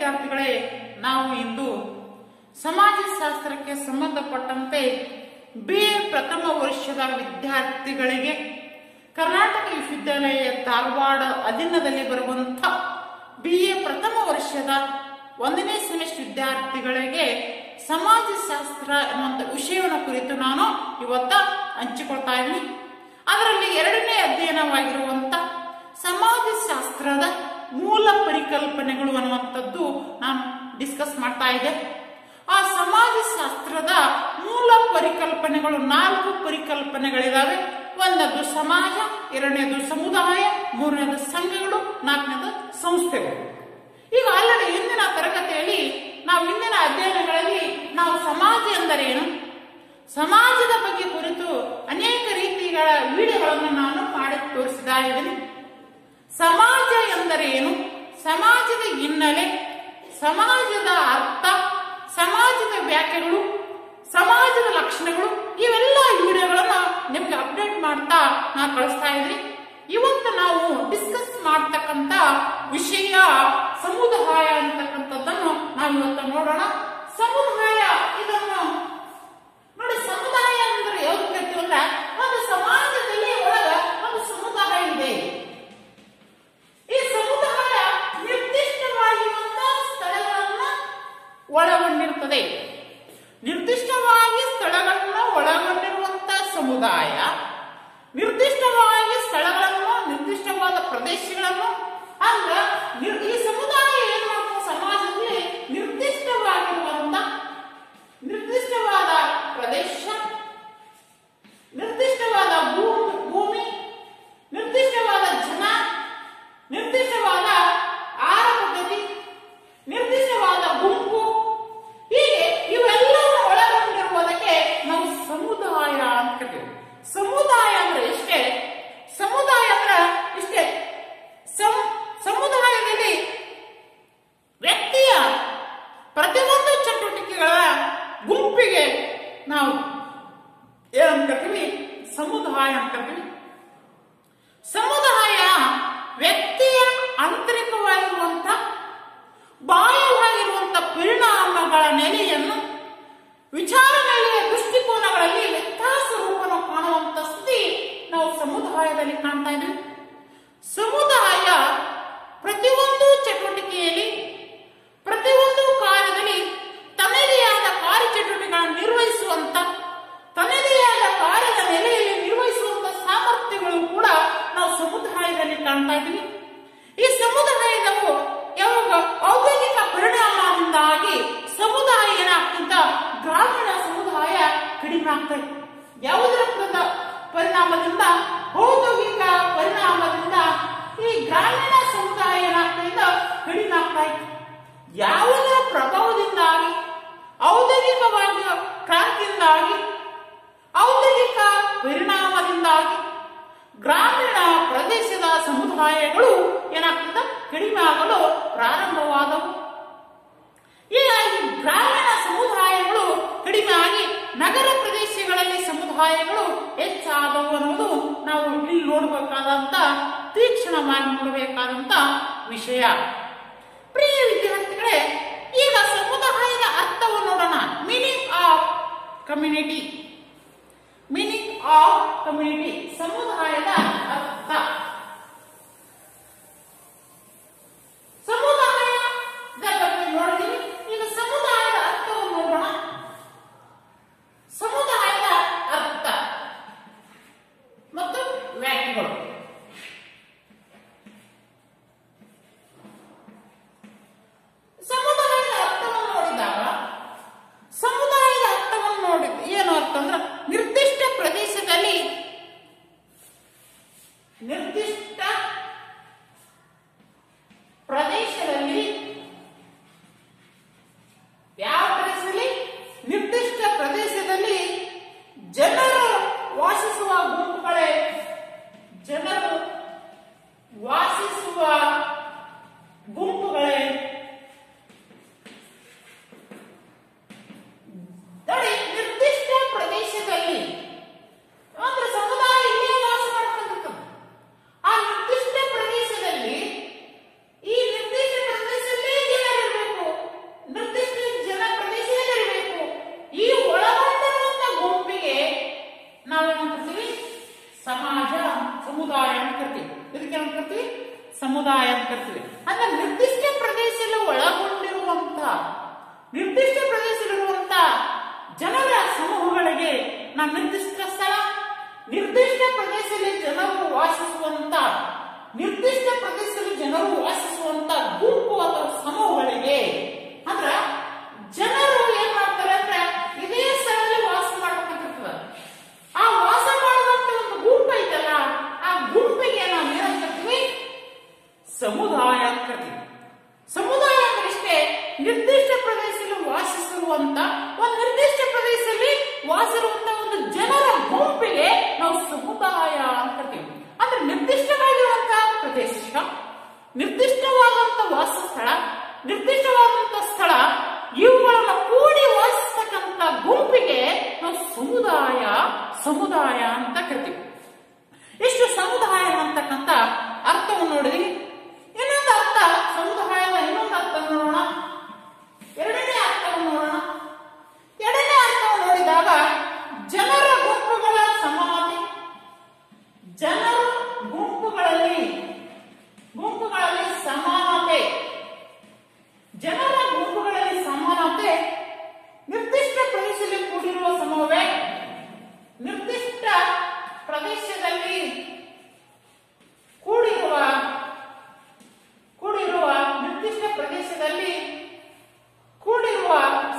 ವಿದ್ಯಾರ್ಥಿಗಳೇ ನಾವು ಇಂದು ಸಮಾಜಶಾಸ್ತ್ರಕ್ಕೆ ಸಂಬಂಧಪಟ್ಟಂತೆ ಬಿ ಎ ಪ್ರಥಮ ವರ್ಷದ ವಿದ್ಯಾರ್ಥಿಗಳಿಗೆ ಕರ್ನಾಟಕ ವಿಶ್ವವಿದ್ಯಾಲಯ ಧಾರವಾಡ ಅಧೀನದಲ್ಲಿ ಬರುವಂಥ ಬಿ ಎ ಪ್ರಥಮ ವರ್ಷದ ಒಂದನೇ ಸೆಮಿಸ್ಟರ್ ವಿದ್ಯಾರ್ಥಿಗಳಿಗೆ ಸಮಾಜಶಾಸ್ತ್ರ ಎನ್ನುವಂಥ ವಿಷಯವನ್ನು ಕುರಿತು ನಾನು ಇವತ್ತ ಹಂಚಿಕೊಳ್ತಾ ಇದ್ದೀನಿ ಅದರಲ್ಲಿ ಎರಡನೇ ಅಧ್ಯಯನವಾಗಿರುವಂತ ಸಮಾಜಶಾಸ್ತ್ರದ ಮೂಲ ಪರಿಕಲ್ಪನೆಗಳು ಅನ್ನುವಂಥದ್ದು ನಾನು ಡಿಸ್ಕಸ್ ಮಾಡ್ತಾ ಇದ್ದೆ ಆ ಸಮಾಜಶಾಸ್ತ್ರದ ಮೂಲ ಪರಿಕಲ್ಪನೆಗಳು ನಾಲ್ಕು ಪರಿಕಲ್ಪನೆಗಳಿದಾವೆ ಒಂದದ್ದು ಸಮಾಜ ಎರಡನೇದು ಸಮುದಾಯ ಮೂರನೇದು ಸಂಘಗಳು ನಾಲ್ಕನೇದು ಸಂಸ್ಥೆಗಳು ಈಗ ಆಲ್ರೆಡಿ ಇಂದಿನ ತರಗತಿಯಲ್ಲಿ ನಾವು ಇಂದಿನ ಅಧ್ಯಯನಗಳಲ್ಲಿ ನಾವು ಸಮಾಜ ಎಂದರೇನು ಸಮಾಜದ ಬಗ್ಗೆ ಕುರಿತು ಅನೇಕ ರೀತಿಗಳ ವಿಡಿಯೋಗಳನ್ನು ನಾನು ಮಾಡಿ ತೋರಿಸಿದ ಇದ್ದೀನಿ ಸಮಾಜ ಎಂದರೇನು ಸಮಾಜದ ಹಿನ್ನೆಲೆ ಸಮಾಜದ ಅರ್ಥ ಸಮಾಜದ ವ್ಯಾಖ್ಯೆಗಳು ಸಮಾಜದ ಲಕ್ಷಣಗಳು ಇವೆಲ್ಲ ವಿಡಿಯೋಗಳನ್ನ ನಿಮ್ಗೆ ಅಪ್ಡೇಟ್ ಮಾಡ್ತಾ ನಾನು ಕಳಿಸ್ತಾ ಇದ್ದೀನಿ ಇವತ್ತು ನಾವು ಡಿಸ್ಕಸ್ ಮಾಡ್ತಕ್ಕಂತ ವಿಷಯ ಸಮುದಾಯ ಅಂತಕ್ಕಂಥದ್ದನ್ನು ನಾವು ಇವತ್ತು ನೋಡೋಣ ಸಮುದಾಯ ಇದನ್ನು ನೋಡಿ ಸಮುದಾಯ ಅಂದ್ರೆ ಯಾವ್ದು ಕರಿತೀವಲ್ಲ ಒಂದು ಸಮಾಜದಲ್ಲಿ ಒಳಗ ಒಂದು ಸಮುದಾಯ ಇದೆ ಈ ಸಮುದಾಯ ನಿರ್ದಿಷ್ಟವಾಗಿರುವಂತಹ ಸ್ಥಳಗಳನ್ನ ಒಳಗೊಂಡಿರುತ್ತದೆ ನಿರ್ದಿಷ್ಟವಾಗಿ ಸ್ಥಳಗಳನ್ನ ಒಳಗೊಂಡಿರುವಂತಹ ಸಮುದಾಯ ನಿರ್ದಿಷ್ಟವಾಗಿ ಸ್ಥಳಗಳನ್ನು ನಿರ್ದಿಷ್ಟವಾದ ಪ್ರದೇಶಗಳನ್ನು ಅಂದ್ರ ನಿರ್- ಈ ಸಮುದಾಯ ಏನ್ ಮಾಡ್ತದೆ ಸಮಾಜದಲ್ಲಿ ನಿರ್ದಿಷ್ಟವಾಗಿರುವಂತ ನಿರ್ದಿಷ್ಟವಾದ ಪ್ರದೇಶ ನಿರ್ದಿಷ್ಟವಾದ ಭೂ- ಭೂಮಿ ನಿರ್ದಿಷ್ಟವಾದ ಜನ ನಿರ್ದಿಷ್ಟವಾದ ಆಹಾರ ಪದ್ಧತಿ ನಿರ್ದಿಷ್ಟವಾದ ಗುಂಪು ಹೀಗೆ ಇವೆಲ್ಲವನ್ನು ಒಳಗೊಂಡಿರುವುದಕ್ಕೆ ನಾವು ಸಮುದಾಯ ಅಂತ ಕರಿತೀವಿ ಸಮುದಾಯ ಅಂದ್ರೆ ಇಷ್ಟೇ ಸಮುದಾಯ ಅಂದ್ರೆ ಇಷ್ಟೇ ಸಮ್ ಸಮುದಾಯದಲ್ಲಿ ವ್ಯಕ್ತಿಯ ಪ್ರತಿಯೊಂದು ಚಟುವಟಿಕೆಗಳ ಗುಂಪಿಗೆ ನಾವು ಏನಂತ ಕರಿತೀವಿ ಸಮುದಾಯ ಅಂತ ಕರಿತೀವಿ ಸಮುದಾಯ ವ್ಯಕ್ತಿಯ ಆಂತರಿಕವಾಗಿರುವಂತ ಬಾಹ್ಯವಾಗಿರುವಂತ ಪರಿಣಾಮಗಳ ನೆಲೆಯನ್ನು ವಿಚಾರನೆಲೆಯ ದೃಷ್ಟಿಕೋನಗಳಲ್ಲಿ ವ್ಯತ್ಯಾಸ ರೂಪವನ್ನು ಕಾಣುವಂತ ಸ್ಥಿತಿ ನಾವು ಸಮುದಾಯದಲ್ಲಿ ಕಾಣ್ತಾ ಇದ್ದೀವಿ ಸಮುದಾಯ ಪ್ರತಿಯೊಂದು ಚಟುವಟಿಕೆಯಲ್ಲಿ ಪ್ರತಿಯೊಂದು ಕಾರ್ಯದಲ್ಲಿ ತನ್ನದೇ ಆದ ಕಾರ್ಯಚಟುವಟಿಕೆಗಳನ್ನು ನಿರ್ವಹಿಸುವಂತ ತನ್ನದೇ ಆದ ಕಾರ್ಯದ ನೆಲೆಯಲ್ಲಿ ನಿರ್ವಹಿಸುವಂತ ಸಾಮರ್ಥ್ಯಗಳು ಕೂಡ ನಾವು ಸಮುದಾಯದಲ್ಲಿ ಕಾಣ್ತಾ ಇದ್ದೀವಿ ಈ ಸಮುದಾಯದವು ಯಾವಾಗ ಔದ್ಯೋಗಿಕ ಪರಿಣಾಮದಿಂದಾಗಿ ಸಮುದಾಯ ಏನಾಗ್ತಿದ್ದ ಗ್ರಾಮೀಣ ಸಮುದಾಯ ಕಡಿಮೆ ಆಗ್ತಾ ಇದೆ ಯಾವುದರ ಪ್ರದ- ಪರಿಣಾಮದಿಂದ ಔದ್ಯೋಗಿಕ ಪರಿಣಾಮದಿಂದ ಈ ಗ್ರಾಮೀಣ ಸಮುದಾಯ ಏನಾಗ್ತಾ ಇದ್ದ ಕಡಿಮೆ ಆಗ್ತಾ ಇತ್ತು ಯಾವುದರ ಪ್ರಭಾವದಿಂದಾಗಿ ಔದ್ಯೋಗಿಕವಾಗಿ ಕ್ರಾಂತಿಯಿಂದಾಗಿ ಔದ್ಯೋಗಿಕ ಪರಿಣಾಮದಿಂದಾಗಿ ಗ್ರಾಮೀಣ ಪ್ರದೇಶದ ಸಮುದಾಯಗಳು ಏನಾಗ್ತದ ಕಡಿಮೆ ಆಗಲು ಪ್ರಾರಂಭವಾದವು ಈಗ ಈ ಗ್ರಾಮೀಣ ಸಮುದಾಯಗಳು ಕಡಿಮೆ ಆಗಿ ನಗರ ಪ್ರದೇಶಗಳಲ್ಲಿ ಸಮುದಾಯಗಳು ಹೆಚ್ಚಾದವು ಅನ್ನೋದು ನಾವು ಇಲ್ಲಿ ನೋಡಬೇಕಾದಂತ ತೀಕ್ಷ್ಣವಾಗಿ ನೋಡಬೇಕಾದಂತ ವಿಷಯ ಪ್ರಿಯ ವಿದ್ಯಾರ್ಥಿಗಳೇ ಈಗ ಸಮುದಾಯದ ಅರ್ಥವನ್ನು ನೋಡೋಣ meaning of community meaning of community ಸಮುದಾಯದ ಅರ್ಥ ಸಮುದಾಯದ ಬಗ್ಗೆ ನೋಡಿದೀವಿ ಈಗ ಸಮುದಾಯದ ಅರ್ಥವನ್ನು ನೋಡೋಣ ಸಮುದಾಯದ ಅರ್ಥ ಮತ್ತು ವ್ಯಾಖ್ಯೆಗಳು ಸಮುದಾಯದ ಅರ್ಥವನ್ನು ನೋಡಿದಾಗ ಸಮುದಾಯದ ಅರ್ಥವನ್ನು ನೋಡಿದ ಏನು ಅರ್ಥ ಸಮುದಾಯ ಅಂತ ಕರಿತೀವಿ ಅಂದ್ರೆ ನಿರ್ದಿಷ್ಟ ಪ್ರದೇಶದಲ್ಲಿ ಒಳಗೊಂಡಿರುವಂತ ನಿರ್ದಿಷ್ಟ ಪ್ರದೇಶದಲ್ಲಿರುವಂತ ಜನರ ಸಮೂಹಗಳಿಗೆ ನಾವು ನಿರ್ದಿಷ್ಟ ಸ್ಥಳ ನಿರ್ದಿಷ್ಟ ಪ್ರದೇಶದಲ್ಲಿ ಜನರು ವಾಸಿಸುವಂತ ನಿರ್ದಿಷ್ಟ ಪ್ರದೇಶದಲ್ಲಿ ಜನರು ವಾಸಿಸುವಂತ ಗುಂಪು ಅಥವಾ ಸಮೂಹಗಳಿಗೆ ಅಂದ್ರ ಜನರು ಏನ್ ಮಾಡ್ತಾರೆ ಅಂದ್ರೆ ಇದೇ ಸ್ಥಳದಲ್ಲಿ ವಾಸ ಮಾಡ್ಬೇಕಂತಿರ್ತದ ಆ ವಾಸ ಮಾಡುವಂತ ಒಂದು ಗುಂಪು ಐತಲ್ಲ ಆ ಗುಂಪಿಗೆ ನಾವು ಏನಂತ ಕರಿತೀವಿ ಸಮುದಾಯ ಅಂತ ಕರಿತೀವಿ ಸಮುದಾಯ ಅಂದ್ರೆ ಇಷ್ಟೇ ನಿರ್ದಿಷ್ಟ ಪ್ರದೇಶದಲ್ಲಿ ವಾಸಿಸಿರುವಂತ ಒಂದು ನಿರ್ದಿಷ್ಟ ಪ್ರದೇಶದಲ್ಲಿ ವಾಸಿರುವಂತ ಒಂದು ಜನರ ಗುಂಪಿಗೆ ನಾವು ಸಮುದಾಯ ಅಂತ ಕರಿತೀವಿ ಅಂದ್ರೆ ನಿರ್ದಿಷ್ಟವಾಗಿರುವಂತಹ ಪ್ರದೇಶ ನಿರ್ದಿಷ್ಟವಾದಂತ ವಾಸಸ್ಥಳ ನಿರ್ದಿಷ್ಟವಾದಂತ ಸ್ಥಳ ಇವುಗಳನ್ನ ಕೂಡಿ ವಾಸಿಸ್ತಕ್ಕಂತ ಗುಂಪಿಗೆ ನಾವು ಸಮುದಾಯ ಸಮುದಾಯ ಅಂತ ಕರಿತೀವಿ ಇಷ್ಟು ಸಮುದಾಯ ಅಂತಕ್ಕಂಥ ಅರ್ಥವನ್ನು ನೋಡಿದ್ವಿ ಇನ್ನೊಂದು ಅರ್ಥ ಸಮುದಾಯದ ಇನ್ನೊಂದು ಅರ್ಥ ನೋಡೋಣ ಎರಡನೇ ಅರ್ಥವನ್ನು ನೋಡೋಣ ಎರಡನೇ ಅರ್ಥವನ್ನು ನೋಡಿದಾಗ ಜನರ ಗುಂಪುಗಳ ಸಮಾನತೆ ಜನರ ಗುಂಪುಗಳಲ್ಲಿ ಗುಂಪುಗಳಲ್ಲಿ ಸಮಾನತೆ ಜನರ ಗುಂಪುಗಳಲ್ಲಿ ಸಮಾನತೆ ನಿರ್ದಿಷ್ಟ ಪ್ರದೇಶದಲ್ಲಿ ಕೂಡಿರುವ ಸಮೂಹವೇ ನಿರ್ದಿಷ್ಟ ಪ್ರದೇಶದಲ್ಲಿ ಕೂಡಿರುವ ಕೂಡಿರುವ ನಿರ್ದಿಷ್ಟ ಪ್ರದೇಶದಲ್ಲಿ ಕೂಡಿರುವ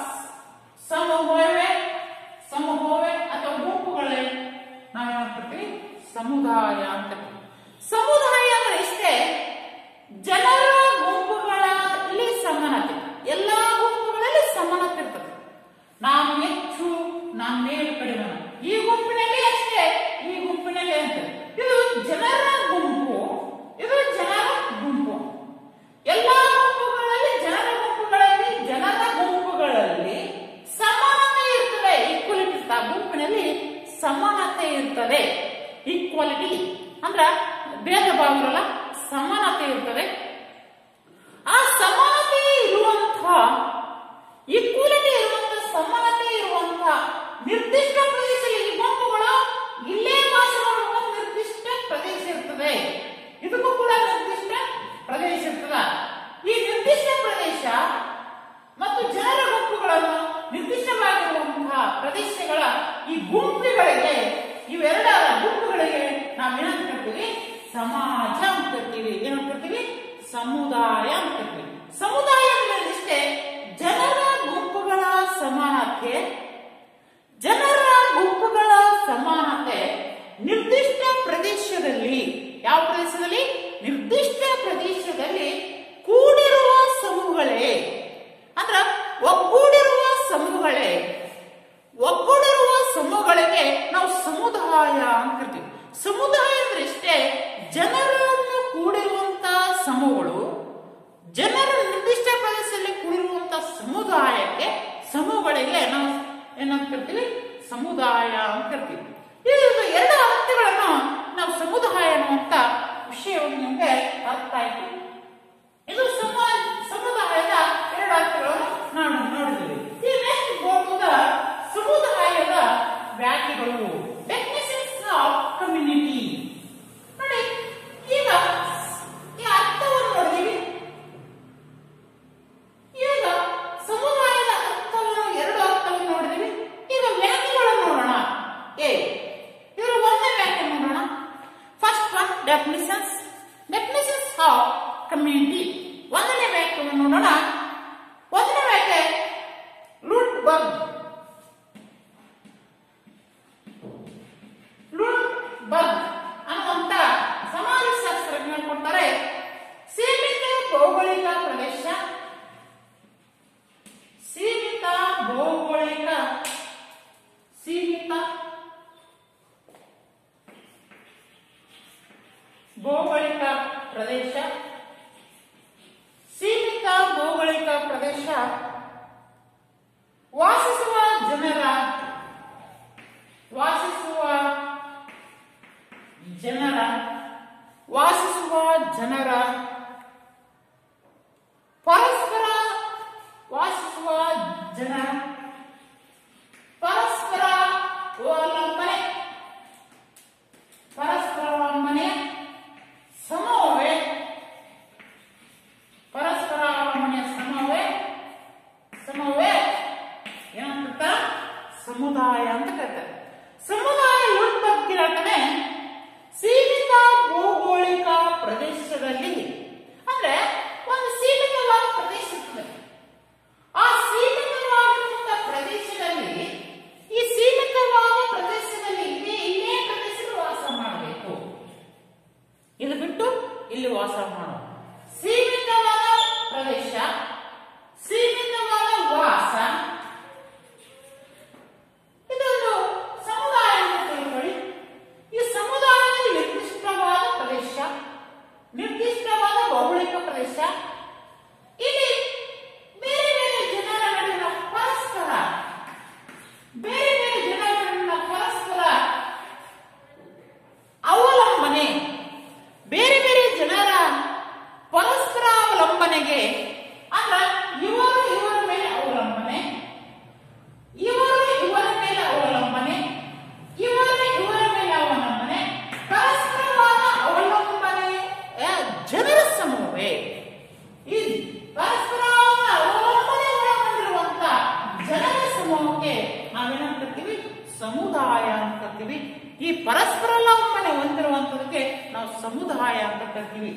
ಸಮೂಹವೇ ಸಮೂಹವೇ ಅಥವಾ ಗುಂಪುಗಳೇ ನಾವು ಹೇಳ್ತೀವಿ ಸಮುದಾಯ ಅಂತ ಸಮುದಾಯ ಅಂದ್ರೆ ಇಷ್ಟೇ ಜನರ ಗುಂಪುಗಳಲ್ಲಿ ಸಮಾನತೆ ಎಲ್ಲಾ ಗುಂಪುಗಳಲ್ಲಿ ಸಮಾನತೆ ಇರ್ತದೆ ನಾನು ಹೆಚ್ಚು ನಾನು ಮೇಲು ಕಡಿಮೆ ಈ ಗುಂಪಿನಲ್ಲಿ ಅಷ್ಟೇ ಈ ಗುಂಪಿನಲ್ಲಿ ಅಂತ ಇದು ಜನರ ಗುಂಪು ಇದು ಜನರ ಗುಂಪು ಎಲ್ಲಾ ಗುಂಪುಗಳಲ್ಲಿ ಜನರ ಗುಂಪುಗಳಲ್ಲಿ ಜನರ ಗುಂಪುಗಳಲ್ಲಿ ಸಮಾನತೆ ಇರ್ತದೆ ಈಕ್ವಲಿಟಿ ಆ ಗುಂಪಿನಲ್ಲಿ ಸಮಾನತೆ ಇರ್ತದೆ ಈಕ್ವಾಲಿಟಿ ಅಂದ್ರ ಭೇದ ಭಾವ ಇರಲ್ಲ ಸಮಾನತೆ ಇರ್ತದೆ ಆ ಸಮಾನತೆ ಇರುವಂತಹ ಈಕ್ವಾಲಿಟಿ ಇರುವಂತಹ ಸಮಾನತೆ ಇರುವಂತಹ ನಿರ್ದಿಷ್ಟ ಪ್ರದೇಶದಲ್ಲಿ ಈ ಗುಂಪುಗಳು ಇಲ್ಲೇ ವಾಸ ಮಾಡುವ ನಿರ್ದಿಷ್ಟ ಪ್ರದೇಶ ಇರ್ತದೆ ಇದಕ್ಕೂ ಕೂಡ ನಿರ್ದಿಷ್ಟ ಪ್ರದೇಶ ಇರ್ತದ ಈ ನಿರ್ದಿಷ್ಟ ಪ್ರದೇಶ ಮತ್ತು ಜನರ ಗುಂಪುಗಳನ್ನು ನಿರ್ದಿಷ್ಟವಾಗಿರುವಂತಹ ಪ್ರದೇಶಗಳ ಈ ಗುಂಪುಗಳಿಗೆ ಇವೆರಡರ ಗುಂಪುಗಳಿಗೆ ನಾವು ಏನಂತ ಕರಿತೀವಿ ಸಮಾಜ ಅಂತ ಕರಿತೀವಿ ಏನಂತ ಕರಿತೀವಿ ಸಮುದಾಯ ಅಂತ ಕರಿತೀವಿ ಸಮುದಾಯ ಅಂದ್ರೆ ಇಷ್ಟೇ ಜನರ ಗುಂಪುಗಳ ಸಮಾನತೆ ಜನರ ಗುಂಪುಗಳ ಸಮಾನತೆ ನಿರ್ದಿಷ್ಟ ಪ್ರದೇಶದಲ್ಲಿ ಯಾವ ಪ್ರದೇಶದಲ್ಲಿ ನಿರ್ದಿಷ್ಟ ಪ್ರದೇಶದಲ್ಲಿ ಕೂಡಿರುವ ಸಮೂಹಗಳೇ ಅಂದ್ರ ಒಗ್ಗೂಡಿರುವ ಸಮೂಹಗಳೇ ಒಗ್ಗೂಡಿರುವ ಸಮೂಹಗಳಿಗೆ ನಾವು ಸಮುದಾಯ ಅಂತ ಕರಿತೀವಿ ಸಮುದಾಯ ಅಂದ್ರೆ ಇಷ್ಟೇ ಜನರನ್ನು ಕೂಡಿರುವಂತಹ ಸಮೂಹಗಳು ಜನರ ನಿರ್ದಿಷ್ಟ ಪ್ರದೇಶದಲ್ಲಿ ಕೂಡಿರುವಂತಹ ಸಮುದಾಯಕ್ಕೆ ಸಮೂಹಗಳಿಗೆ ನಾವು ಏನಂತ ಕರಿತೀವಿ ಸಮುದಾಯ ಅಂತ ಕರಿತೀವಿ ಇದು ಎರಡು ಅರ್ಥಗಳನ್ನು ನಾವು ಸಮುದಾಯ ಅನ್ನುವಂತ ವಿಷಯವನ್ನು ನಿಮಗೆ ಅರ್ಥ ಆಯ್ತು ಇದು ಸಮಾಜ ಸಮುದಾಯದ ಎರಡು ಅರ್ಥಗಳನ್ನು ನಾವು ನೋಡಿದ್ದೀವಿ ಈ ನೆಕ್ಸ್ಟ್ ಹೋಗುವುದ ಸಮುದಾಯದ ವ್ಯಾಖ್ಯೆಗಳು ಡೆಫಿನಿಷನ್ಸ್ ಆಫ್ ಕಮ್ಯುನಿಟಿ ನೋಡಿ ಈಗ ಈ ಅರ್ಥವನ್ನು ನೋಡಿದೀವಿ ಈಗ ಸಮುದಾಯದ ಅರ್ಥವನ್ನು ಎರಡು ಅರ್ಥವನ್ನು ನೋಡಿದೀವಿ ಈಗ ವ್ಯಾಖ್ಯೆಗಳನ್ನು ನೋಡೋಣ ಏ ಇದರ ಒಂದನೇ ವ್ಯಾಖ್ಯೆ ನೋಡೋಣ first one definitions definitions of community ಒಂದನೇ ವ್ಯಾಖ್ಯೆಯನ್ನು ನೋಡೋಣ ಒಂದನೇ ವ್ಯಾಖ್ಯೆ ಲುಟ್ ಬರ್ಗ್ ಲುಟ್ ಬರ್ಗ್ ಅನ್ನುವಂತ ಸಮಾಜಶಾಸ್ತ್ರಜ್ಞರು ಕೊಡ್ತಾರೆ ಸೀಮಿತ ಭೌಗೋಳಿಕ ಪ್ರದೇಶ ಸೀಮಿತ ಭೌಗೋಳಿಕ ಸೀಮಿತ ಭೌಗೋಳಿಕ ಪ್ರದೇಶ ಸೀಮಿತ ಭೌಗೋಳಿಕ ಪ್ರದೇಶ ವಾಸಿಸುವ ಜನರ ವಾಸಿಸುವ ಜನರ ವಾಸಿಸುವ ಜನರ ಪರಸ್ಪರ ವಾಸಿಸುವ ಜನರ ಪರಸ್ಪರ ಅವಲಂಬನೆ ಪರಸ್ಪರ ಅವಲಂಬನೆ ಸಮೂಹವೇ ಸಮುದಾಯ ಅಂತ ಕರಿತೀವಿ ಈ ಪರಸ್ಪರ ಲಂಬನೆ ಹೊಂದಿರುವಂತದಕ್ಕೆ ನಾವು ಸಮುದಾಯ ಅಂತ ಕರಿತೀವಿ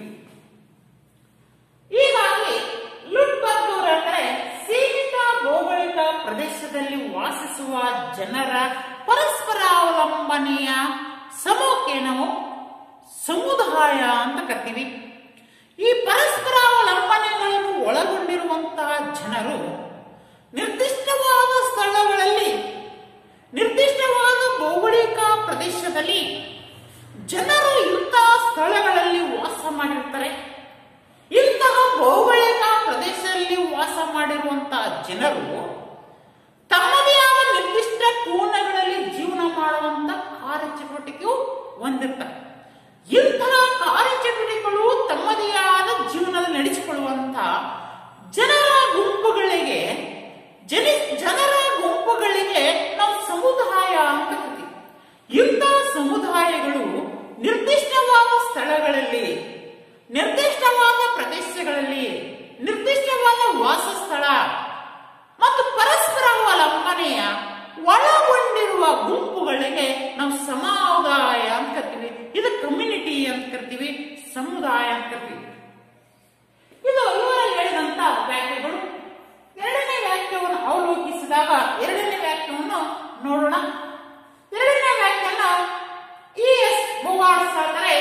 ಹೀಗಾಗಿ ಲುಟ್ಬದ್ದೂರ್ ಅಂದ್ರೆ ಸೀಮಿತ ಭೌಗೋಳಿಕ ಪ್ರದೇಶದಲ್ಲಿ ವಾಸಿಸುವ ಜನರ ಪರಸ್ಪರ ಅವಲಂಬನೆಯ ಸಮೂಹಕ್ಕೆ ನಾವು ಸಮುದಾಯ ಅಂತ ಕರಿತೀವಿ ಈ ಪರಸ್ಪರ ಅವಲಂಬನೆಗಳನ್ನು ಒಳಗೊಂಡಿರುವಂತಹ ಜನರು ನಿರ್ದಿಷ್ಟವಾದ ಸ್ಥಳಗಳಲ್ಲಿ ನಿರ್ದಿಷ್ಟವಾದ ಭೌಗೋಳಿಕ ಪ್ರದೇಶದಲ್ಲಿ ಜನರು ಇಂತಹ ಸ್ಥಳಗಳಲ್ಲಿ ವಾಸ ಮಾಡಿರ್ತಾರೆ ಇಂತಹ ಭೌಗೋಳಿಕ ಪ್ರದೇಶದಲ್ಲಿ ವಾಸ ಮಾಡಿರುವಂತಹ ಜನರು ತಮ್ಮದೇ ಆದ ನಿರ್ದಿಷ್ಟ ಕೋಣಗಳಲ್ಲಿ ಜೀವನ ಮಾಡುವಂತ ಕಾರ್ಯಚಟುವಟಿಕೆಯು ಹೊಂದಿರ್ತಾರೆ ಇಂತಹ ಕಾರ್ಯಚಟುವಟಿಕೆಗಳು ತಮ್ಮದೇ ಆದ ಜೀವನದಲ್ಲಿ ನಡೆಸಿಕೊಳ್ಳುವಂತ ಜನರ ಗುಂಪುಗಳಿಗೆ ಜನ ಜನರ ಗುಂಪುಗಳಿಗೆ ನಾವು ಸಮುದಾಯ ಅಂತ ಕರಿತೀವಿ ಇಂತಹ ಸಮುದಾಯಗಳು ನಿರ್ದಿಷ್ಟವಾದ ಸ್ಥಳಗಳಲ್ಲಿ ನಿರ್ದಿಷ್ಟವಾದ ಪ್ರದೇಶಗಳಲ್ಲಿ ನಿರ್ದಿಷ್ಟವಾದ ವಾಸಸ್ಥಳ ಮತ್ತು ಪರಸ್ಪರ ಅವಲಂಬನೆಯ ಒಳಗೊಂಡಿರುವ ಗುಂಪುಗಳಿಗೆ ನಾವು ಸಮುದಾಯ ಅಂತ ಕರಿತೀವಿ ಇದು ಕಮ್ಯುನಿಟಿ ಅಂತ ಕರಿತೀವಿ ಸಮುದಾಯ ಅಂತ ಕರಿತೀವಿ ಇದು ಇವರಲ್ಲಿ ಹೇಳಿದಂತ ವ್ಯಾಖ್ಯೆಗಳು ಎರಡನೇ ವ್ಯಾಖ್ಯವನ್ನು ಅವಲೋಕಿಸಿದಾಗ ಎರಡನೇ ವ್ಯಾಖ್ಯವನ್ನು ನೋಡೋಣ ಎರಡನೇ ವ್ಯಾಖ್ಯಾನ ಇ ಎಸ್ ಬೋಗಾಡ್ಸ್ ಅಂದರೆ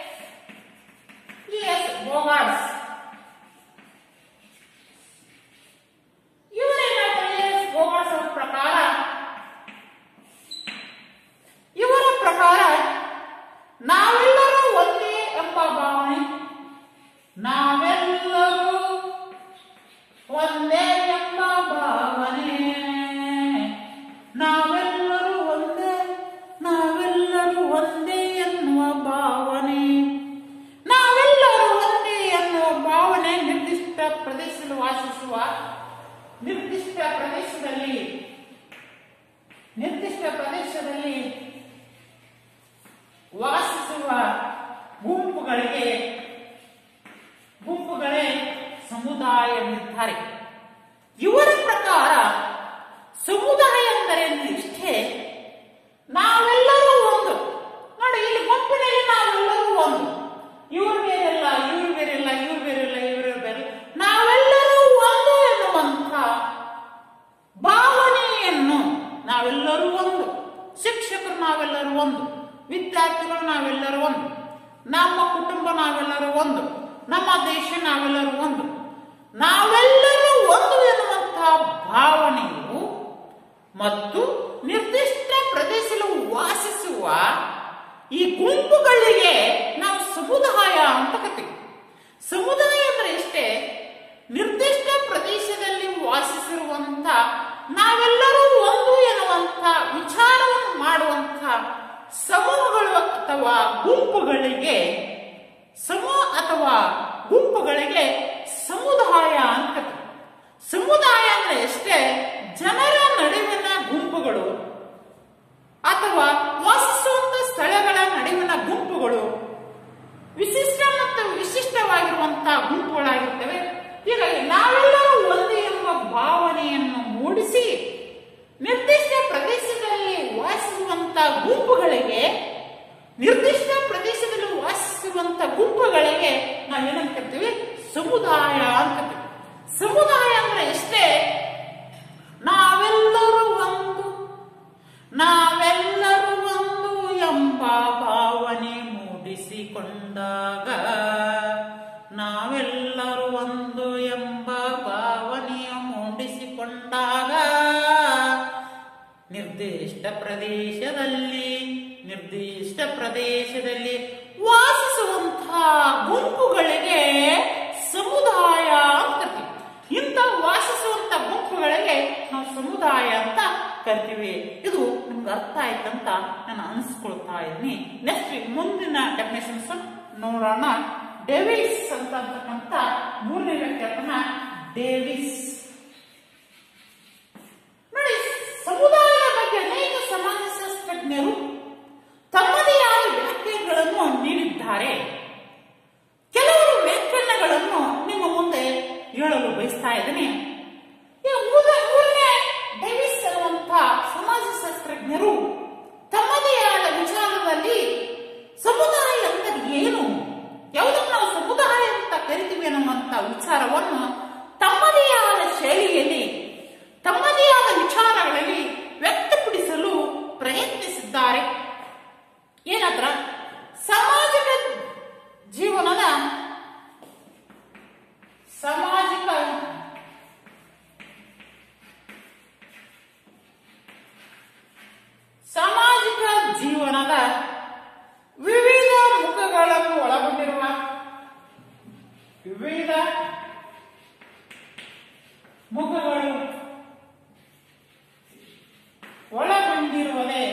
ಇ ಎಸ್ ಬೋಗಾಡ್ಸ್ ಇವರೇನ ಇ ಎಸ್ ಬೋಗಾಡ್ಸ್ ಅವರ ಪ್ರಕಾರ ಇವರ ಪ್ರಕಾರ ನಾವೆಲ್ಲರೂ ಒಂದೇ ಎಂಬ ಭಾವನೆ ನಾವೆಲ್ಲರೂ ಒಂದೇ ಎಂಬ ಭಾವನೆ ನಾವೆಲ್ಲರೂ ಒಂದೇ ನಾವೆಲ್ಲರೂ ಒಂದೇ ಎನ್ನುವ ಭಾವನೆ ನಾವೆಲ್ಲರೂ ಒಂದೇ ಎನ್ನುವ ಭಾವನೆ ನಿರ್ದಿಷ್ಟ ಪ್ರದೇಶದಲ್ಲಿ ವಾಸಿಸುವ ನಿರ್ದಿಷ್ಟ ಪ್ರದೇಶದಲ್ಲಿ ನಿರ್ದಿಷ್ಟ ಪ್ರದೇಶದಲ್ಲಿ ವಾಸಿಸುವ ಗುಂಪುಗಳಿಗೆ ಗುಂಪುಗಳೇ ಸಮುದಾಯವಿದ್ದಾರೆ ಇವರ ಪ್ರಕಾರ ಸಮುದಾಯ ಎಂದರೆ ಇಷ್ಟೇ ನಾವೆಲ್ಲರೂ ಒಂದು ನೋಡಿ ಇಲ್ಲಿ ಗುಂಪಿನಲ್ಲಿ ನಾವೆಲ್ಲರೂ ಒಂದು ಇವ್ರು ಬೇರೆಲ್ಲ ಇವ್ರು ಬೇರೆಲ್ಲ ಇವ್ರು ಬೇರೆಲ್ಲ ಇವರು ಬೇರೆ ನಾವೆಲ್ಲರೂ ಒಂದು ಎನ್ನುವಂಥ ಭಾವನೆಯನ್ನು ನಾವೆಲ್ಲರೂ ಒಂದು ಶಿಕ್ಷಕರು ನಾವೆಲ್ಲರೂ ಒಂದು ವಿದ್ಯಾರ್ಥಿಗಳು ನಾವೆಲ್ಲರೂ ಒಂದು ನಮ್ಮ ಕುಟುಂಬ ನಾವೆಲ್ಲರೂ ಒಂದು ನಮ್ಮ ದೇಶ ನಾವೆಲ್ಲರೂ ಒಂದು ನಾವೆಲ್ಲರೂ ಒಂದು ಎನ್ನುವಂತಹ ಭಾವನೆಯು ಮತ್ತು ನಿರ್ದಿಷ್ಟ ಪ್ರದೇಶದಲ್ಲಿ ವಾಸಿಸುವ ಈ ಗುಂಪುಗಳಿಗೆ ನಾವು ಸಮುದಾಯ ಅಂತ ಕರಿತೀವಿ ಸಮುದಾಯ ಅಂದ್ರೆ ಇಷ್ಟೇ ನಿರ್ದಿಷ್ಟ ಪ್ರದೇಶದಲ್ಲಿ ವಾಸಿಸಿರುವಂತ ನಾವೆಲ್ಲರೂ ಒಂದು ಎನ್ನುವಂತ ವಿಚಾರವನ್ನು ಮಾಡುವಂತ ಸಮೂಹಗಳು ಅಥವಾ ಗುಂಪುಗಳಿಗೆ ಸಮೂಹ ಅಥವಾ ಗುಂಪುಗಳಿಗೆ ಸಮುದಾಯ ಅಂತ ಕರೀತಾರೆ. ಸಮುದಾಯ ಅಂದ್ರೆ ಎಷ್ಟೇ ಜನರ ನಡುವಿನ ಗುಂಪುಗಳು ಅಥವಾ ವಾಸಿಸುವಂತ ಸ್ಥಳಗಳ ನಡುವಿನ ಗುಂಪುಗಳು ವಿಶಿಷ್ಟ ಮತ್ತು ವಿಶಿಷ್ಟವಾಗಿರುವಂತಹ ಗುಂಪುಗಳಾಗಿರ್ತವೆ ಹೀಗಾಗಿ ನಾವೆಲ್ಲರೂ ಒಂದೇ ಎಂಬ ಭಾವನೆಯನ್ನು ಮೂಡಿಸಿ ನಿರ್ದಿಷ್ಟ ಪ್ರದೇಶದಲ್ಲಿ ವಾಸಿಸುವಂತ ಗುಂಪುಗಳಿಗೆ ನಿರ್ದಿಷ್ಟ ಪ್ರದೇಶದಲ್ಲಿ ವಾಸಿಸುವಂತ ಗುಂಪುಗಳಿಗೆ ನಾವೇನಂತ ಕರಿತೀವಿ ಸಮುದಾಯ ಅಂತ ಕರಿತೀವಿ ಸಮುದಾಯ ಅಂದ್ರೆ ಎಷ್ಟೇ ನಾವೆಲ್ಲರೂ ಒಂದು ನಾವೆಲ್ಲರೂ ಒಂದು ಎಂಬ ಭಾವನೆ ಮೂಡಿಸಿಕೊಂಡಾಗ ನಾವೆಲ್ಲರೂ ಒಂದು ಎಂಬ ಭಾವನೆಯ ಮೂಡಿಸಿಕೊಂಡಾಗ ನಿರ್ದಿಷ್ಟ ಪ್ರದೇಶದಲ್ಲಿ ನಿರ್ದಿಷ್ಟ ಪ್ರದೇಶದಲ್ಲಿ ವಾಸಿಸುವಂತಹ ಗುಂಪುಗಳಿಗೆ ಸಮುದಾಯ ಅಂತ ಕರಿತೀವಿ ಇಂಥ ವಾಸಿಸುವಂತ ಗುಂಪುಗಳಿಗೆ ನಾವು ಸಮುದಾಯ ಅಂತ ಕರಿತೀವಿ ಇದು ನಿಮ್ಗೆ ಅರ್ಥ ಆಯ್ತಂತ ನಾನು ಅನಿಸ್ಕೊಳ್ತಾ ಇದ್ದೀನಿ ನೆಕ್ಸ್ಟ್ ಮುಂದಿನ ಡೆಫಿನೇಷನ್ಸ್ ನೋಡೋಣ ಡೇವಿಸ್ ಅಂತ ಅಂತಕ್ಕಂಥ ಮೂರನೇ ವ್ಯಕ್ತಿಯನ್ನ ಡೇವಿಸ್ ನೋಡಿ ಸಮುದಾಯದ ಬಗ್ಗೆ ಅನೇಕ ಸಮಾಜಶಾಸ್ತ್ರಜ್ಞರು ತಮ್ಮದೇ ಆದ ವ್ಯಾಖ್ಯೆಗಳನ್ನು ನೀಡಿದ್ದಾರೆ ಕೆಲವರು ವ್ಯಾಖ್ಯಾನಗಳನ್ನು ನಿಮ್ಮ ಮುಂದೆ ಹೇಳಲು ಬಯಸ್ತಾ ಇದ್ದೀನಿ ಈಗ ಮೂರ- ಮೂರನೇ ಡೇವಿಸ್ ಅನ್ನುವಂಥ ಸಮಾಜಶಾಸ್ತ್ರಜ್ಞರು ಮುಖಗಳು ಒಳಗೊಂಡಿರುವುದೇ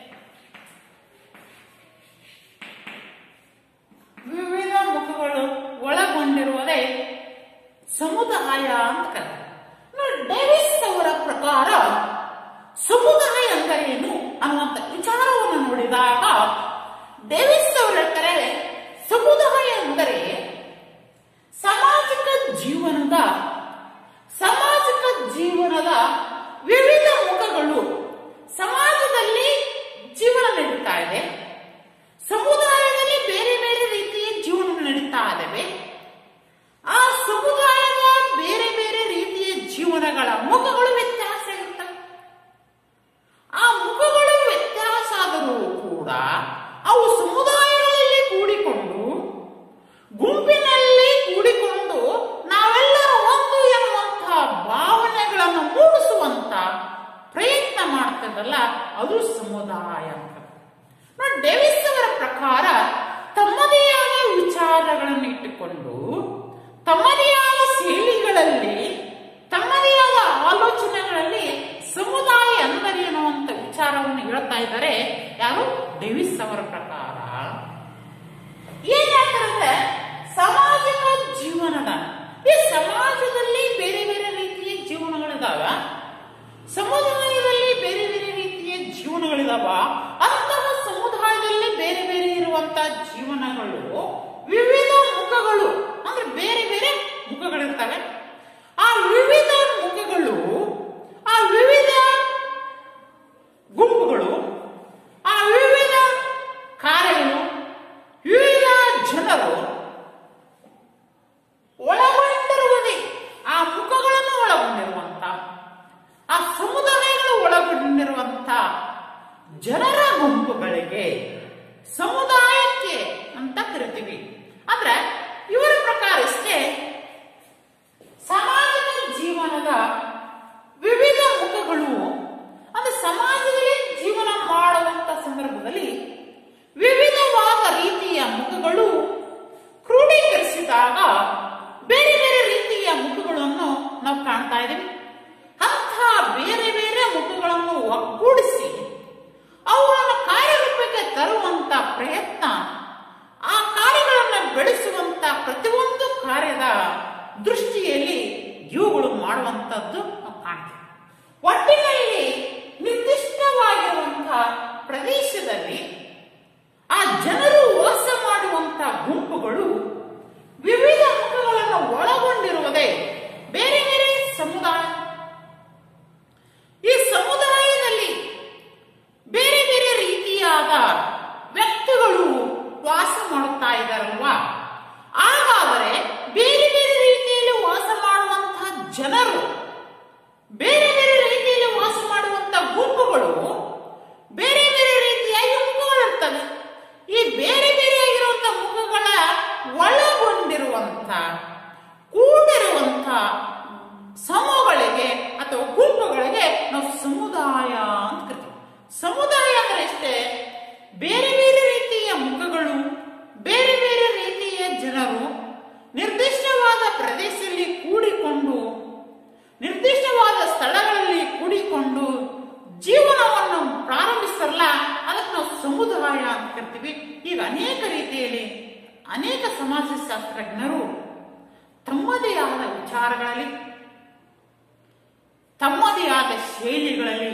ವಿವಿಧ ಮುಖಗಳು ಒಳಗೊಂಡಿರುವುದೇ ಸಮುದಾಯ ಅಂತ ಕರೀತಾರೆ ನೋಡಿ, ಡೇವಿಸ್ ಅವರ ಪ್ರಕಾರ ಸಮುದಾಯ ಎಂದರೇನು ಅನ್ನುವಂಥ ವಿಚಾರವನ್ನು ನೋಡಿದಾಗ ಡೇವಿಸ್ ಅವರ ಹೇಳ್ತಾರೆ ಸಮುದಾಯ ಎಂದರೆ ಸಾಮಾಜಿಕ ಜೀವನದ ಸಾಮಾಜಿಕ ಜೀವನದ ವಿವಿಧ ಮುಖಗಳು ಸಮಾಜದಲ್ಲಿ ಜೀವನ ನಡೀತಾ ಇದೆ ಸಮುದಾಯದಲ್ಲಿ ಬೇರೆ ಬೇರೆ ರೀತಿಯ ಜೀವನ ನಡೀತಾ ಇದ್ದಾವೆ ಆ ಸಮುದಾಯದ ಬೇರೆ ಬೇರೆ ರೀತಿಯ ಜೀವನಗಳ ಮುಖಗಳು ವ್ಯತ್ಯಾಸ ಇರ್ತವೆ ಆ ಮುಖಗಳು ವ್ಯತ್ಯಾಸ ಆದರೂ ಕೂಡ ಅವು ಸಮುದಾಯಗಳಲ್ಲಿ ಕೂಡಿಕೊಂಡು ಗುಂಪಿನಲ್ಲಿ ಕೂಡಿಕೊಂಡು ನಾವೆಲ್ಲರೂ ಒಂದು ಎನ್ನುವಂತಹ ಭಾವನೆಗಳನ್ನು ಮೂಡಿಸುವಂತ ಪ್ರಯತ್ನ ಮಾಡ್ತದಲ್ಲ ಅದು ಸಮುದಾಯ ಅಂತ ನೋಡಿ, ಡೇವಿಸ್ ಅವರ ಪ್ರಕಾರ ತಮ್ಮದೇ ಆದ ವಿಚಾರಗಳನ್ನು ಇಟ್ಟುಕೊಂಡು ತಮ್ಮದೇ ಆದ ಶೈಲಿಗಳಲ್ಲಿ ತಮ್ಮದೇ ಆದ ಆಲೋಚನೆಗಳಲ್ಲಿ ಸಮುದಾಯ ಎಂದರೇನು ಅಂತ ವಿಚಾರವನ್ನು ಹೇಳ್ತಾ ಇದ್ದಾರೆ ಯಾರು ಡೇವಿಸ್ ಅವರ ಪ್ರಕಾರ ಏನ್ ಹೇಳ್ತಾರಂದ್ರೆ ಸಾಮಾಜಿಕ ಜೀವನದ ಈ ಸಮಾಜದಲ್ಲಿ ಬೇರೆ ಬೇರೆ ರೀತಿಯ ಜೀವನಗಳಿದಾವ ಸಮುದಾಯದಲ್ಲಿ ಬೇರೆ ಬೇರೆ ರೀತಿಯ ಜೀವನಗಳಿದಾವ ಅಂತಹ ಸಮುದಾಯದಲ್ಲಿ ಬೇರೆ ಬೇರೆ ಇರುವಂತಹ ಜೀವನಗಳು ವಿವಿಧ ಮುಖಗಳು ಅಂದ್ರೆ ಬೇರೆ ಬೇರೆ ಮುಖಗಳಿರ್ತವೆ ಆ ವಿವಿಧ ಮುಖಗಳು ಆ ವಿವಿಧ ಗುಂಪುಗಳು ಆ ವಿವಿಧ ಕಾರ್ಯಗಳು ವಿವಿಧ ಜನರು ಒಳಗೊಂಡಿರುವುದೇ ಆ ಮುಖಗಳನ್ನು ಒಳಗೊಂಡಿರುವಂತ ಆ ಸಮುದಾಯಗಳು ಒಳಗೊಂಡಿರುವಂತ ಜನರ ಗುಂಪುಗಳಿಗೆ ಸಮುದಾಯಕ್ಕೆ ಅಂತ ಕರಿತೀವಿ ಅಂದ್ರೆ ಇವರ ಪ್ರಕಾರ ಇಷ್ಟೇ ಸಾಮಾಜಿಕ ಜೀವನದ ವಿವಿಧ ಮುಖಗಳು ಅಂದ್ರೆ ಸಮಾಜದಲ್ಲಿ ಜೀವನ ಮಾಡುವಂತ ಸಂದರ್ಭದಲ್ಲಿ ವಿವಿಧವಾದ ರೀತಿಯ ಮುಖಗಳು ಕ್ರೋಢೀಕರಿಸಿದಾಗ ಬೇರೆ ಬೇರೆ ರೀತಿಯ ಮುಖಗಳನ್ನು ನಾವು ಕಾಣ್ತಾ ಇದ್ದೀವಿ ಅಂತಹ ಬೇರೆ ಬೇರೆ ಮುಖಗಳನ್ನು ಒಗ್ಗೂಡಿಸಿ ಅವುಗಳನ್ನು ಕಾರ್ಯರೂಪಕ್ಕೆ ತರುವಂತ ಪ್ರಯತ್ನ ಆ ಕಾರ್ಯಗಳನ್ನು ಬೆಳೆಸುವಂತ ಪ್ರತಿಯೊಂದು ಕಾರ್ಯದ ದೃಷ್ಟಿಯಲ್ಲಿ ಇವುಗಳು ಮಾಡುವಂತದ್ದು ನಾವು ಕಾಣ್ತೀವಿ ಒಟ್ಟಿನಲ್ಲಿ ನಿರ್ದಿಷ್ಟವಾಗಿರುವಂತಹ ಪ್ರದೇಶದಲ್ಲಿ ಆ ಜನರು ವಾಸ ಮಾಡುವಂತ ಗುಂಪುಗಳು ವಿವಿಧ ಮುಖಗಳನ್ನು ಒಳಗೊಂಡಿರುವುದೇ ಬೇರೆ ಬೇರೆ ಸಮುದಾಯ ಈ ಸಮುದಾಯದಲ್ಲಿ ಬೇರೆ ಬೇರೆ ರೀತಿಯಾದ ವ್ಯಕ್ತಿಗಳು ವಾಸ ಮಾಡುತ್ತಾ ಇದ್ದಾರಲ್ವಾ ಹಾಗಾದರೆ ಬೇರೆ ಬೇರೆ ರೀತಿಯಲ್ಲಿ ವಾಸ ಮಾಡುವಂತಹ ಜನರು ಬೇರೆ ಬೇರೆ ರೀತಿಯಲ್ಲಿ ವಾಸ ಮಾಡುವಂತಹ ಗುಂಪುಗಳು ಬೇರೆ ಬೇರೆ ರೀತಿಯಾಗಿ ಮುಖಗಳಿರ್ತವೆ ಈ ಬೇರೆ ಬೇರೆಯಾಗಿರುವಂತಹ ಮುಖಗಳ ಒಳಗೊಂಡಿರುವಂತ ಕೂಡಿರುವಂತ ಸಮೂಹಗಳಿಗೆ ಅಥವಾ ಗುಂಪುಗಳಿಗೆ ನಾವು ಸಮುದಾಯ ಅಂತ ಕರಿತೀವಿ ಸಮುದಾಯ ಅಂದ್ರೆ ಅಷ್ಟೇ ಬೇರೆ ಬೇರೆ ರೀತಿಯ ಮುಖಗಳು ಬೇರೆ ಬೇರೆ ರೀತಿಯ ಜನರು ನಿರ್ದಿಷ್ಟವಾದ ಪ್ರದೇಶದಲ್ಲಿ ಕೂಡಿಕೊಂಡು ನಿರ್ದಿಷ್ಟವಾದ ಸ್ಥಳಗಳಲ್ಲಿ ಕೂಡಿಕೊಂಡು ಜೀವನವನ್ನು ಪ್ರಾರಂಭಿಸಲ್ಲ ಅದಕ್ಕೆ ನಾವು ಸಮುದಾಯ ಅಂತ ಕರಿತೀವಿ ಈಗ ಅನೇಕ ರೀತಿಯಲ್ಲಿ ಅನೇಕ ಸಮಾಜಶಾಸ್ತ್ರಜ್ಞರು ತಮ್ಮದೇ ಆದ ವಿಚಾರಗಳಲ್ಲಿ ತಮ್ಮದೇ ಆದ ಶೈಲಿಗಳಲ್ಲಿ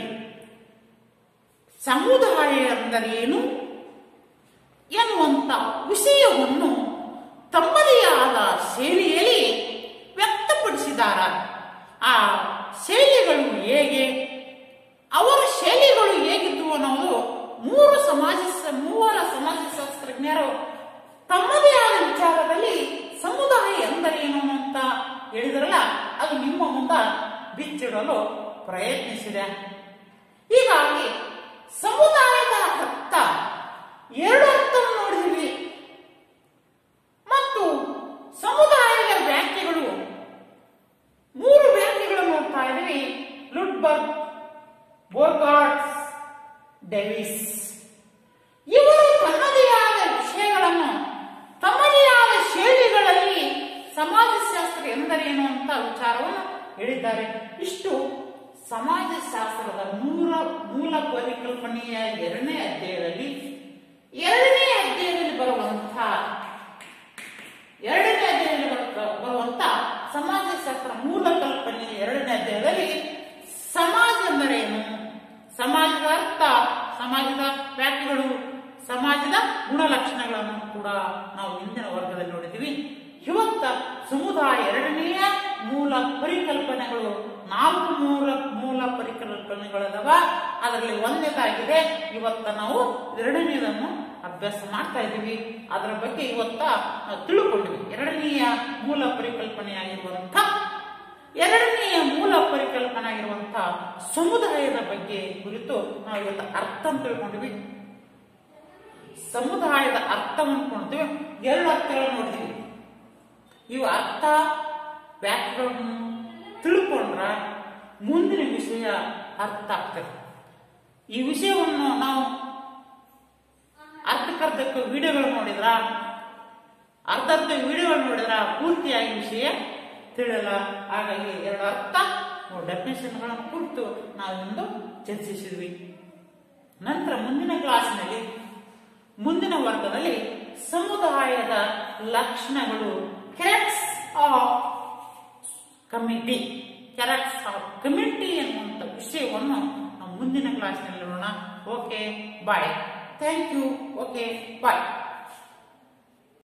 ಸಮುದಾಯ ಎಂದರೇನು ಎನ್ನುವಂತ ವಿಷಯವನ್ನು ತಮ್ಮದೇ ಆದ ಶೈಲಿಯಲ್ಲಿ ವ್ಯಕ್ತಪಡಿಸಿದಾರ ಆ ಶೈಲಿಗಳು ಹೇಗೆ ಅವರ ಶೈಲಿಗಳು ಹೇಗಿದ್ದವು ಅನ್ನೋದು ಮೂರು ಸಮಾಜ ಮೂವರ ಸಮಾಜಶಾಸ್ತ್ರಜ್ಞರು ತಮ್ಮದೇ ಆದ ವಿಚಾರದಲ್ಲಿ ಸಮುದಾಯ ಎಂದರೇನು ಅಂತ ಹೇಳಿದ್ರಲ್ಲ ಅದು ನಿಮ್ಮ ಮುಂದ ಬಿಚ್ಚಿಡಲು ಪ್ರಯತ್ನಿಸಿದೆ ಹೀಗಾಗಿ ಸಮುದಾಯದ ಅರ್ಥ ಎರಡು ಅರ್ಥವನ್ನು ನೋಡಿದ್ವಿ ಮತ್ತು ಸಮುದಾಯದ ವ್ಯಾಖ್ಯೆಗಳು ಮೂರು ವ್ಯಾಖ್ಯೆಗಳನ್ನು ನೋಡ್ತಾ ಇದ್ವಿ ಲುಡ್ಬರ್ಗ್ ಬೋರ್ಗಾಟ್ಸ್ ಡೆವಿಸ್ ಇವರು ತಮ್ಮದೇ ಆದ ವಿಷಯಗಳನ್ನು ತಮ್ಮದೇ ಆದ ಶೈಲಿಗಳಲ್ಲಿ ಸಮಾಜಶಾಸ್ತ್ರ ಎಂದರೇನು ಅಂತ ವಿಚಾರವನ್ನು ಹೇಳಿದ್ದಾರೆ ಇಷ್ಟು ಸಮಾಜಶಾಸ್ತ್ರದ ಮೂಲ ಮೂಲ ಪರಿಕಲ್ಪನೆಯ ಎರಡನೇ ಅಧ್ಯಾಯದಲ್ಲಿ ಎರಡನೇ ಅಧ್ಯಾಯದಲ್ಲಿ ಬರುವಂಥ ಎರಡನೇ ಅಧ್ಯಾಯದಲ್ಲಿ ಬರುತ್ತ- ಬರುವಂತ ಸಮಾಜಶಾಸ್ತ್ರ ಮೂಲ ಕಲ್ಪನೆ ಎರಡನೇ ಅಧ್ಯಾಯದಲ್ಲಿ ಸಮಾಜ ಎಂದರೇನು ಸಮಾಜದ ಅರ್ಥ ಸಮಾಜದ ವ್ಯಾಖ್ಯೆಗಳು ಸಮಾಜದ ಗುಣಲಕ್ಷಣಗಳನ್ನು ಕೂಡ ನಾವು ಹಿಂದಿನ ವರ್ಗದಲ್ಲಿ ನೋಡಿದ್ದೀವಿ ಇವತ್ತ ಸಮುದಾಯ ಎರಡನೆಯ ಮೂಲ ಪರಿಕಲ್ಪನೆಗಳು ನಾಲ್ಕು ಮೂಲ ಮೂಲ ಪರಿಕಲ್ಪನೆಗಳದವ ಅದರಲ್ಲಿ ಒಂದನೇದಾಗಿದೆ ಇವತ್ತ ನಾವು ಎರಡನೇದನ್ನು ಅಭ್ಯಾಸ ಮಾಡ್ತಾ ಇದ್ದೀವಿ ಅದರ ಬಗ್ಗೆ ಇವತ್ತ ನಾವು ತಿಳ್ಕೊಂಡ್ವಿ ಎರಡನೆಯ ಮೂಲ ಪರಿಕಲ್ಪನೆಯಾಗಿರುವಂಥ ಎರಡನೆಯ ಮೂಲ ಪರಿಕಲ್ಪನೆ ಆಗಿರುವಂಥ ಸಮುದಾಯದ ಬಗ್ಗೆ ಕುರಿತು ನಾವು ಇವತ್ತು ಅರ್ಥ ತಿಳ್ಕೊಂಡ್ವಿ ಸಮುದಾಯದ ಅರ್ಥವನ್ನು ಕೊಂಡ್ತೀವಿ ಎರಡು ಅರ್ಥಗಳನ್ನು ನೋಡಿದ್ವಿ ಇವು ಅರ್ಥ ವ್ಯಾಕರಣವನ್ನು ತಿಳ್ಕೊಂಡ್ರ ಮುಂದಿನ ವಿಷಯ ಅರ್ಥ ಆಗ್ತದೆ ಈ ವಿಷಯವನ್ನು ನಾವು ಅರ್ಧಕ್ಕರ್ಧಕ್ಕೆ ವಿಡಿಯೋಗಳು ನೋಡಿದ್ರ ಅರ್ಧರ್ಧ ವಿಡಿಯೋಗಳು ನೋಡಿದ್ರ ಪೂರ್ತಿಯಾಗಿ ವಿಷಯ ತಿಳಿಯಲ್ಲ ಹಾಗಾಗಿ ಎರಡು ಅರ್ಥ ಡೆಫಿನೇಷನ್ಗಳನ್ನು ಕುರಿತು ನಾವಿಂದು ಚರ್ಚಿಸಿದ್ವಿ ನಂತರ ಮುಂದಿನ ಕ್ಲಾಸ್ನಲ್ಲಿ ಮುಂದಿನ ವರ್ಗದಲ್ಲಿ ಸಮುದಾಯದ ಲಕ್ಷಣಗಳು characters of committee characters of committee ಎನ್ನುವಂಥ ವಿಷಯವನ್ನು ನಾವು ಮುಂದಿನ ಕ್ಲಾಸ್ನಲ್ಲಿ ನೋಡೋಣ okay bye thank you okay bye